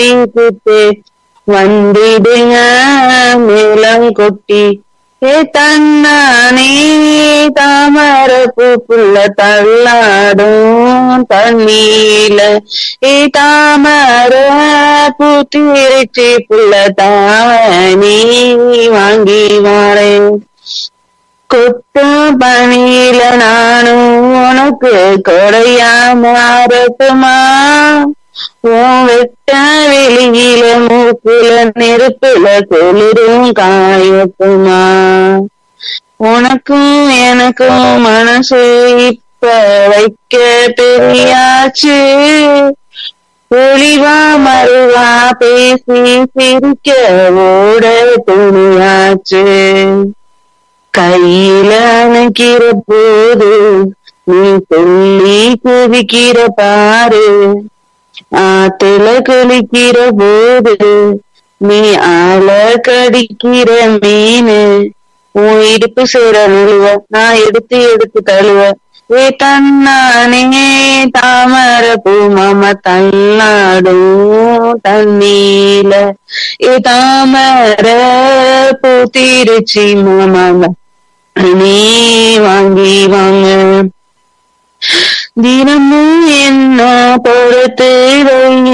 குத்து வந்திடுங்க மேளம் கொட்டி ஏ தன்னானே தாமரப்பு புள்ள தள்ளாடும் தண்ணீல ஏ தாமர பூத்திருச்சி புள்ள தானே வாங்கி வாரேன் கொட்டு பணியில நானும் உனக்கு கொடையா மாறட்டுமா உன் வெட்ட வெளியில மூக்குல நெருப்புல குளிரும் காயட்டுமா உனக்கும் எனக்கும் மனசு இப்ப வைக்க பெரியாச்சு ஒளிவா மறுவா பேசி சிரிக்க ஓட துணியாச்சு கையில அணைக்கிற போது நீ சொல்லி குதிக்கிற பாரு ஆத்துல குளிக்கிற போது நீ ஆள கடிக்கிற மீனு உன் இடுப்பு சேர நழுவ நான் எடுத்து எடுத்து தழுவ ஏ தன்னானே தாமர பூ மாமா தன்னாடும் தண்ணீல ஏ தாமர பூ திருச்சி மாமா நீ வாங்கி வாங்க தினமும் என்ன பொறுத்து வை